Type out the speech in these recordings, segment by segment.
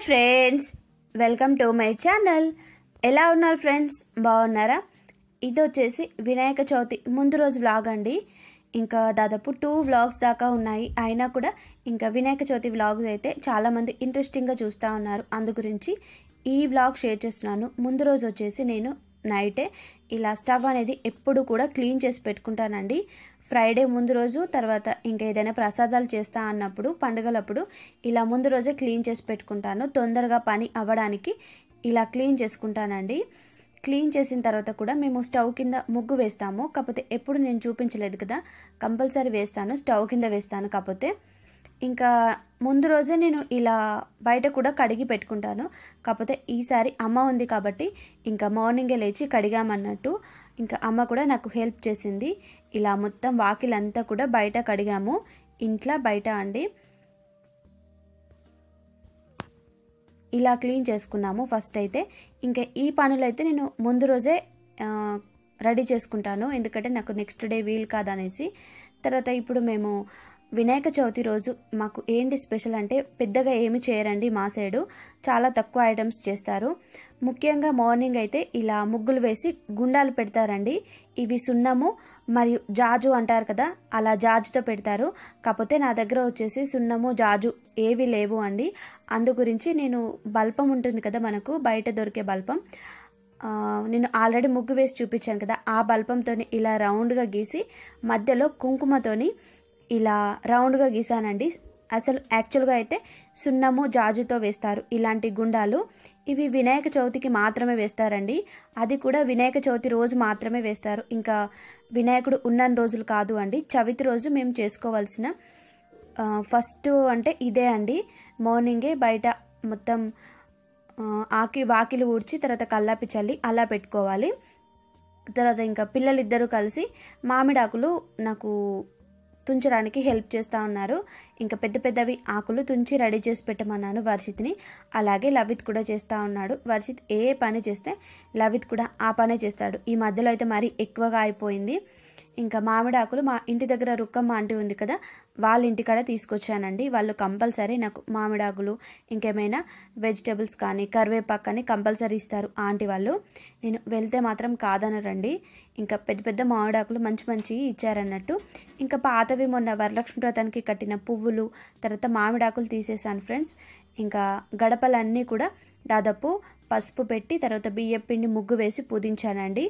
friends welcome to my channel ఎలా ఉన్నారు friends బాగున్నారా ఇది వచ్చేసి వినాయక చవితి ముందు రోజు వ్లాగ్ అండి ఇంకా దాదాపు టూ వ్లాగ్స్ దాకా ఉన్నాయి అయినా కూడా ఇంకా వినాయక చవితి వ్లాగ్స్ అయితే చాలామంది ఇంట్రెస్టింగ్గా చూస్తూ ఉన్నారు అందు గురించి ఈ వ్లాగ్ షేర్ చేస్తున్నాను ముందు రోజు వచ్చేసి నేను నైటే ఇలా స్టవ్ అనేది ఎప్పుడు కూడా క్లీన్ చేసి పెట్టుకుంటానండి ఫ్రైడే ముందు రోజు తర్వాత ఇంకా ఏదైనా ప్రసాదాలు చేస్తా అన్నప్పుడు పండుగలప్పుడు ఇలా ముందు రోజే క్లీన్ చేసి పెట్టుకుంటాను తొందరగా పని అవ్వడానికి ఇలా క్లీన్ చేసుకుంటానండి క్లీన్ చేసిన తర్వాత కూడా మేము స్టవ్ కింద ముగ్గు వేస్తాము కాకపోతే ఎప్పుడు నేను చూపించలేదు కదా కంపల్సరీ వేస్తాను స్టవ్ కింద వేస్తాను కాకపోతే ఇంకా ముందు రోజే నేను ఇలా బయట కూడా కడిగి పెట్టుకుంటాను కాకపోతే ఈసారి అమ్మ ఉంది కాబట్టి ఇంకా మార్నింగే లేచి కడిగామన్నట్టు ఇంకా అమ్మ కూడా నాకు హెల్ప్ చేసింది ఇలా మొత్తం వాకిలంతా కూడా బయట కడిగాము ఇంట్లో బయట అండి ఇలా క్లీన్ చేసుకున్నాము ఫస్ట్ అయితే ఇంకా ఈ పనులు అయితే నేను ముందు రోజే రెడీ చేసుకుంటాను ఎందుకంటే నాకు నెక్స్ట్ డే వీలు కాదనేసి తర్వాత ఇప్పుడు మేము వినాయక చవితి రోజు మాకు ఏంటి స్పెషల్ అంటే పెద్దగా ఏమి చేయరండి మా సైడు చాలా తక్కువ ఐటమ్స్ చేస్తారు ముఖ్యంగా మార్నింగ్ అయితే ఇలా ముగ్గులు వేసి గుండాలు పెడతారండి ఇవి సున్నము మరియు జాజు అంటారు కదా అలా జాజుతో పెడతారు కాకపోతే నా దగ్గర వచ్చేసి సున్నము జాజు ఏవి లేవు అండి అందు గురించి నేను బల్పం ఉంటుంది కదా మనకు బయట దొరికే బల్పం నేను ఆల్రెడీ ముగ్గు వేసి చూపించాను కదా ఆ బల్పంతో ఇలా రౌండ్గా గీసి మధ్యలో కుంకుమతోని ఇలా రౌండ్గా గీసానండి అసలు యాక్చువల్గా అయితే సున్నము జాజుతో వేస్తారు ఇలాంటి గుండాలు ఇవి వినాయక చవితికి మాత్రమే వేస్తారండి అది కూడా వినాయక చవితి రోజు మాత్రమే వేస్తారు ఇంకా వినాయకుడు ఉన్న రోజులు కాదు అండి చవితి రోజు మేము చేసుకోవాల్సిన ఫస్ట్ అంటే ఇదే అండి మార్నింగే బయట మొత్తం ఆకి వాకిలు ఊడ్చి తర్వాత కల్లాపి చల్లి అలా పెట్టుకోవాలి తర్వాత ఇంకా పిల్లలిద్దరూ కలిసి మామిడాకులు నాకు తుంచడానికి హెల్ప్ చేస్తూ ఉన్నారు ఇంకా పెద్ద పెద్దవి ఆకులు తుంచి రెడీ చేసి పెట్టమన్నాను వర్షిత్ని అలాగే లవిత్ కూడా చేస్తూ ఉన్నాడు వర్షిత్ ఏ పని చేస్తే లవిత్ కూడా ఆ పనే చేస్తాడు ఈ మధ్యలో అయితే మరీ ఎక్కువగా అయిపోయింది ఇంకా మామిడాకులు మా ఇంటి దగ్గర రుక్కమ్మ ఆంటీ ఉంది కదా వాళ్ళ ఇంటికాడ తీసుకొచ్చానండి వాళ్ళు కంపల్సరీ నాకు మామిడాకులు ఇంకేమైనా వెజిటేబుల్స్ కానీ కరివేపాకు కానీ కంపల్సరీ ఇస్తారు ఆంటీ వాళ్ళు నేను వెళ్తే మాత్రం కాదనరండి ఇంకా పెద్ద పెద్ద మామిడాకులు మంచి మంచి ఇచ్చారన్నట్టు ఇంకా పాతవి మొన్న వరలక్ష్మి వ్రతానికి కట్టిన పువ్వులు తర్వాత మామిడాకులు తీసేసాను ఫ్రెండ్స్ ఇంకా గడపలన్నీ కూడా దాదాపు పసుపు పెట్టి తర్వాత బియ్యం పిండి ముగ్గు వేసి పూజించానండి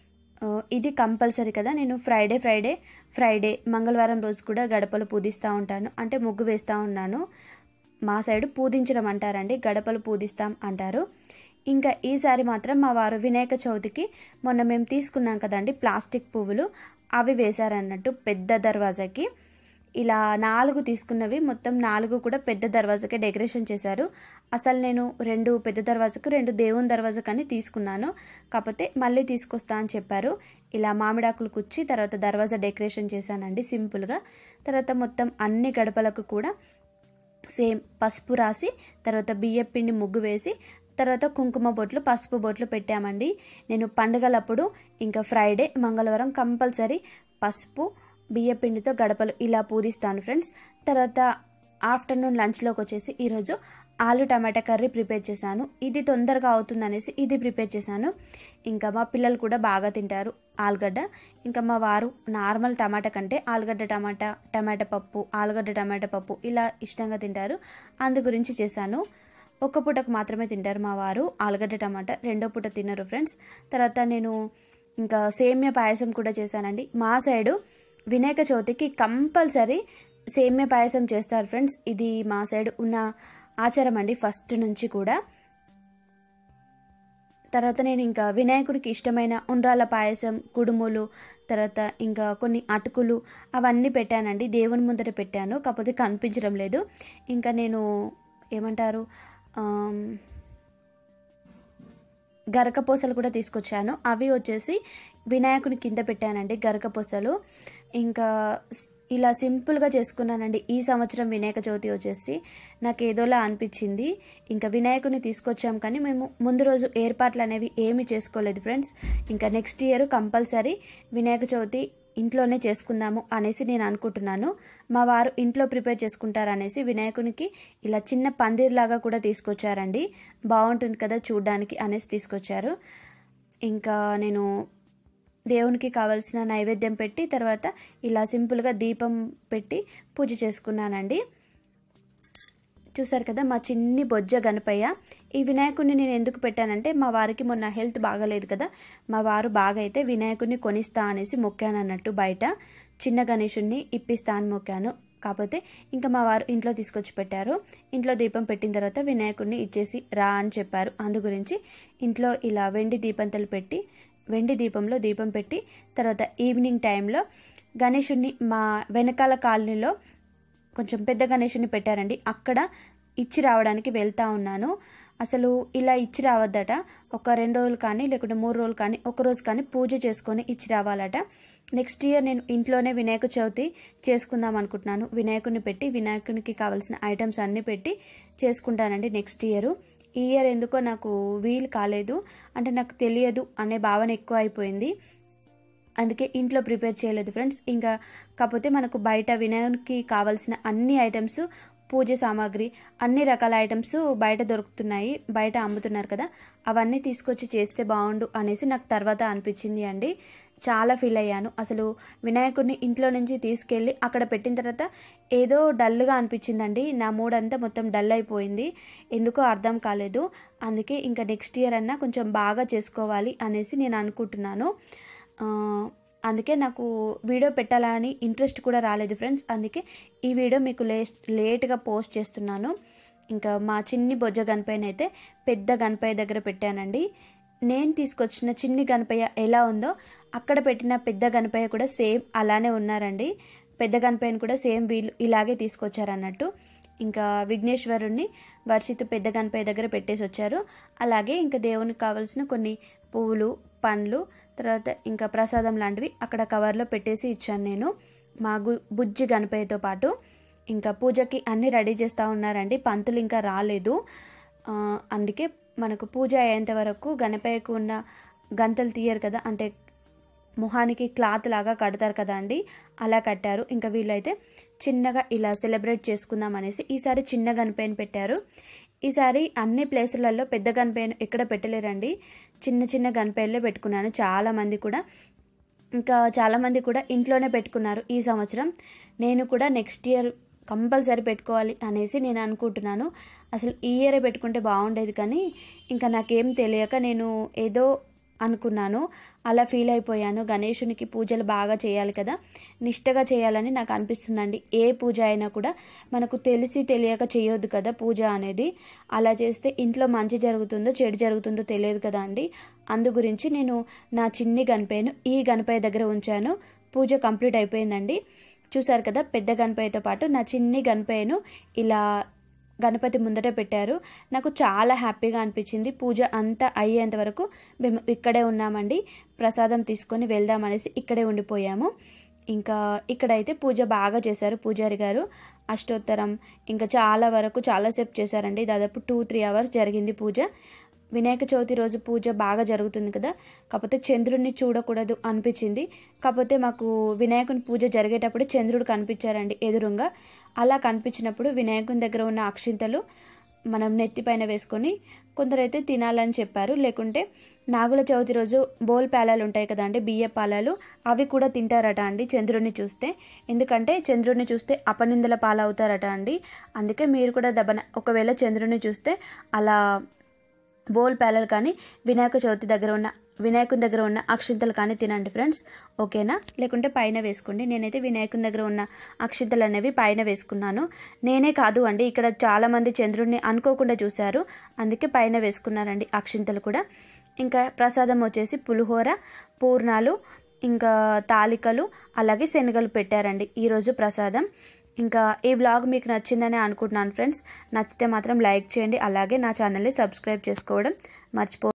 ఇది కంపల్సరీ కదా నేను ఫ్రైడే ఫ్రైడే ఫ్రైడే మంగళవారం రోజు కూడా గడపలు పూజిస్తూ ఉంటాను అంటే ముగ్గు వేస్తూ ఉన్నాను మా సైడు పూజించడం అంటారండి గడపలు పూజిస్తాం అంటారు ఇంకా ఈసారి మాత్రం మా వారు వినాయక చవితికి మొన్న మేము తీసుకున్నాం కదండి ప్లాస్టిక్ పువ్వులు అవి వేశారన్నట్టు పెద్ద దర్వాజాకి ఇలా నాలుగు తీసుకున్నవి మొత్తం నాలుగు కూడా పెద్ద దర్వాజాకే డెకరేషన్ చేశారు అసలు నేను రెండు పెద్ద దర్వాజకు రెండు దేవుని దర్వాజకని తీసుకున్నాను కాకపోతే మళ్ళీ తీసుకొస్తా అని చెప్పారు ఇలా మామిడాకులు కుచ్చి తర్వాత దర్వాజా డెకరేషన్ చేశానండి సింపుల్గా తర్వాత మొత్తం అన్ని గడపలకు కూడా సేమ్ పసుపు రాసి తర్వాత బియ్యం పిండి ముగ్గు వేసి తర్వాత కుంకుమ బొట్లు పసుపు బొట్లు పెట్టామండి నేను పండుగలప్పుడు ఇంకా ఫ్రైడే మంగళవారం కంపల్సరీ పసుపు బియ్య పిండితో గడపలు ఇలా పూజిస్తాను ఫ్రెండ్స్ తర్వాత ఆఫ్టర్నూన్ లంచ్లోకి వచ్చేసి ఈరోజు ఆలు టమాటా కర్రీ ప్రిపేర్ చేశాను ఇది తొందరగా అవుతుందనేసి ఇది ప్రిపేర్ చేశాను ఇంకా మా పిల్లలు కూడా బాగా తింటారు ఆలుగడ్డ ఇంకా మా వారు నార్మల్ టమాటా కంటే ఆలుగడ్డ టమాటా టమాటా పప్పు ఆలుగడ్డ టమాటా పప్పు ఇలా ఇష్టంగా తింటారు అందు గురించి చేశాను ఒక్క పూటకు మాత్రమే తింటారు మా వారు ఆలుగడ్డ టమాటా రెండో పూట తినరు ఫ్రెండ్స్ తర్వాత నేను ఇంకా సేమ్యా పాయసం కూడా చేశానండి మా సైడు వినాయక చవితికి కంపల్సరీ సేమ్యా పాయసం చేస్తారు ఫ్రెండ్స్ ఇది మా సైడ్ ఉన్న ఆచారం అండి ఫస్ట్ నుంచి కూడా తర్వాత నేను ఇంకా వినాయకుడికి ఇష్టమైన ఉండ్రాల పాయసం కుడుములు తర్వాత ఇంకా కొన్ని అటుకులు అవన్నీ పెట్టానండి దేవుని ముందర పెట్టాను కాకపోతే కనిపించడం లేదు ఇంకా నేను ఏమంటారు గరకపోసలు కూడా తీసుకొచ్చాను అవి వచ్చేసి వినాయకుని కింద పెట్టానండి గరకపోసలు ఇంకా ఇలా సింపుల్గా చేసుకున్నానండి ఈ సంవత్సరం వినాయక చవితి వచ్చేసి నాకు ఏదోలా అనిపించింది ఇంకా వినాయకుని తీసుకొచ్చాం కానీ మేము ముందు రోజు ఏర్పాట్లు అనేవి ఏమీ చేసుకోలేదు ఫ్రెండ్స్ ఇంకా next year compulsory Vinayaka Chavithi ఇంట్లోనే చేసుకుందాము అనేసి నేను అనుకుంటున్నాను మా వారు ఇంట్లో ప్రిపేర్ చేసుకుంటారు అనేసి వినాయకునికి ఇలా చిన్న పందిర్లాగా కూడా తీసుకొచ్చారండి బాగుంటుంది కదా చూడ్డానికి అనేసి తీసుకొచ్చారు ఇంకా నేను దేవునికి కావలసిన నైవేద్యం పెట్టి తర్వాత ఇలా సింపుల్గా దీపం పెట్టి పూజ చేసుకున్నానండి చూసారు కదా మా చిన్ని బొజ్జ గణపయ్య ఈ వినాయకుడిని నేను ఎందుకు పెట్టానంటే మా వారికి మొన్న హెల్త్ బాగలేదు కదా మా వారు బాగా అయితే వినాయకుడిని కొనిస్తా అనేసి మొక్కాను అన్నట్టు బయట చిన్న గణేషుడిని ఇప్పిస్తా అని మొక్కాను కాకపోతే ఇంకా మా వారు ఇంట్లో తీసుకొచ్చి పెట్టారు ఇంట్లో దీపం పెట్టిన తర్వాత వినాయకుడిని ఇచ్చేసి రా అని చెప్పారు అందు గురించి ఇంట్లో ఇలా వెండి దీపంతలు పెట్టి వెండి దీపంలో దీపం పెట్టి తర్వాత ఈవినింగ్ టైంలో గణేషుడిని మా వెనకాల కాలనీలో కొంచెం పెద్ద గణేషుని పెట్టారండి అక్కడ ఇచ్చి రావడానికి వెళ్తా ఉన్నాను అసలు ఇలా ఇచ్చి రావద్దట ఒక రెండు రోజులు కానీ లేకుంటే మూడు రోజులు కానీ ఒక రోజు కానీ పూజ చేసుకొని ఇచ్చి రావాలట నెక్స్ట్ ఇయర్ నేను ఇంట్లోనే వినాయక చవితి చేసుకుందాం అనుకుంటున్నాను వినాయకుని పెట్టి వినాయకునికి కావాల్సిన ఐటమ్స్ అన్నీ పెట్టి చేసుకుంటానండి నెక్స్ట్ ఇయర్ ఈ ఇయర్ ఎందుకో నాకు వీలు కాలేదు అంటే నాకు తెలియదు అనే భావన ఎక్కువ అయిపోయింది అందుకే ఇంట్లో ప్రిపేర్ చేయలేదు ఫ్రెండ్స్ ఇంకా కాకపోతే మనకు బయట వినాయకునికి కావాల్సిన అన్ని ఐటమ్స్ పూజ సామాగ్రి అన్ని రకాల ఐటమ్స్ బయట దొరుకుతున్నాయి బయట అమ్ముతున్నారు కదా అవన్నీ తీసుకొచ్చి చేస్తే బాగుండు అనేసి నాకు తర్వాత అనిపించింది అండి చాలా ఫీల్ అయ్యాను అసలు వినాయకుడిని ఇంట్లో నుంచి తీసుకెళ్ళి అక్కడ పెట్టిన తర్వాత ఏదో డల్గా అనిపించిందండి నా మూడ్ అంతా మొత్తం డల్ అయిపోయింది ఎందుకో అర్థం కాలేదు అందుకే ఇంకా నెక్స్ట్ ఇయర్ అన్నా కొంచెం బాగా చేసుకోవాలి అనేసి నేను అనుకుంటున్నాను అందుకే నాకు వీడియో పెట్టాలని ఇంట్రెస్ట్ కూడా రాలేదు ఫ్రెండ్స్ అందుకే ఈ వీడియో మీకు లే లేట్గా పోస్ట్ చేస్తున్నాను ఇంకా మా చిన్ని బొజ్జ గణపయ్యని అయితే పెద్ద గణపయ్య దగ్గర పెట్టానండి నేను తీసుకొచ్చిన చిన్ని గణపయ్య ఎలా ఉందో అక్కడ పెట్టిన పెద్ద గణపయ్య కూడా సేమ్ అలానే ఉన్నారండి పెద్ద గణపయ్యని కూడా సేమ్ వీళ్ళు ఇలాగే తీసుకొచ్చారన్నట్టు ఇంకా విఘ్నేశ్వరుణ్ణి వర్షిత్ పెద్ద గణపయ్య దగ్గర పెట్టేసి వచ్చారు అలాగే ఇంకా దేవునికి కావాల్సిన కొన్ని పువ్వులు పండ్లు తర్వాత ఇంకా ప్రసాదం లాంటివి అక్కడ కవర్లో పెట్టేసి ఇచ్చాను నేను మా గు బుజ్జి గణపయ్యతో పాటు ఇంకా పూజకి అన్నీ రెడీ చేస్తూ ఉన్నారండి పంతులు ఇంకా రాలేదు అందుకే మనకు పూజ అయ్యేంత వరకు గణపయ్యకు ఉన్న గంతలు తీయరు కదా అంటే మొహానికి క్లాత్ లాగా కడతారు కదా అండి అలా కట్టారు ఇంకా వీళ్ళైతే చిన్నగా ఇలా సెలబ్రేట్ చేసుకుందాం అనేసి ఈసారి చిన్న గణపయ్యను పెట్టారు ఈసారి అన్ని ప్లేసులలో పెద్ద గణపయ్యను ఎక్కడ పెట్టలేరండి చిన్న చిన్న గణపయ్యలే పెట్టుకున్నాను చాలామంది కూడా ఇంకా చాలామంది కూడా ఇంట్లోనే పెట్టుకున్నారు ఈ సంవత్సరం నేను కూడా నెక్స్ట్ ఇయర్ కంపల్సరీ పెట్టుకోవాలి అనేసి నేను అనుకుంటున్నాను అసలు ఈ ఇయరే పెట్టుకుంటే బాగుండేది కానీ ఇంకా నాకేం తెలియక నేను ఏదో అనుకున్నాను అలా ఫీల్ అయిపోయాను గణేషునికి పూజలు బాగా చేయాలి కదా నిష్టగా చేయాలని నాకు అనిపిస్తుందండి ఏ పూజ అయినా కూడా మనకు తెలిసి తెలియక చేయొద్దు కదా పూజ అనేది అలా చేస్తే ఇంట్లో మంచి జరుగుతుందో చెడు జరుగుతుందో తెలియదు కదా అండి అందు గురించి నేను నా చిన్ని గణపయ్యను ఈ గణపయ్య దగ్గర ఉంచాను పూజ కంప్లీట్ అయిపోయిందండి చూసారు కదా పెద్ద గణపయ్యతో పాటు నా చిన్ని గణపయ్యను ఇలా గణపతి ముందట పెట్టారు నాకు చాలా హ్యాపీగా అనిపించింది పూజ అంతా అయ్యేంత వరకు మేము ఇక్కడే ఉన్నామండి ప్రసాదం తీసుకొని వెళ్దామనేసి ఇక్కడే ఉండిపోయాము ఇంకా ఇక్కడైతే పూజ బాగా చేశారు పూజారి గారు అష్టోత్తరం ఇంకా చాలా వరకు చాలాసేపు చేశారండి దాదాపు టూ త్రీ అవర్స్ జరిగింది పూజ వినాయక చవితి రోజు పూజ బాగా జరుగుతుంది కదా కాకపోతే చంద్రుడిని చూడకూడదు అనిపించింది కాకపోతే మాకు వినాయకుని పూజ జరిగేటప్పుడు చంద్రుడు కనిపించారండి ఎదురుగా అలా కనిపించినప్పుడు వినాయకుని దగ్గర ఉన్న అక్షింతలు మనం నెత్తిపైన వేసుకొని కొందరైతే తినాలని చెప్పారు లేకుంటే నాగుల చవితి రోజు బోల్ పాలాలు ఉంటాయి కదా అండి బియ్య పాలాలు అవి కూడా తింటారట అండి చంద్రుడిని చూస్తే ఎందుకంటే చంద్రుడిని చూస్తే అపనిందల పాలవుతారట అండి అందుకే మీరు కూడా దబన ఒకవేళ చంద్రుడిని చూస్తే అలా బోల్ పేలలు కానీ వినాయక చవితి దగ్గర ఉన్న వినాయకుని దగ్గర ఉన్న అక్షింతలు కానీ తినండి ఫ్రెండ్స్ ఓకేనా లేకుంటే పైన వేసుకోండి నేనైతే వినాయకుని దగ్గర ఉన్న అక్షింతలు అనేవి పైన వేసుకున్నాను నేనే కాదు అండి ఇక్కడ చాలామంది చంద్రుడిని అనుకోకుండా చూశారు అందుకే పైన వేసుకున్నారండి అక్షింతలు కూడా ఇంకా ప్రసాదం వచ్చేసి పులిహోర పూర్ణాలు ఇంకా తాలికలు అలాగే శనగలు పెట్టారండి ఈరోజు ప్రసాదం ఇంకా ఈ వ్లాగ్ మీకు నచ్చిందని అనుకుంటున్నాను ఫ్రెండ్స్ నచ్చితే మాత్రం లైక్ చేయండి అలాగే నా ఛానల్ని సబ్స్క్రైబ్ చేసుకోవడం మర్చిపో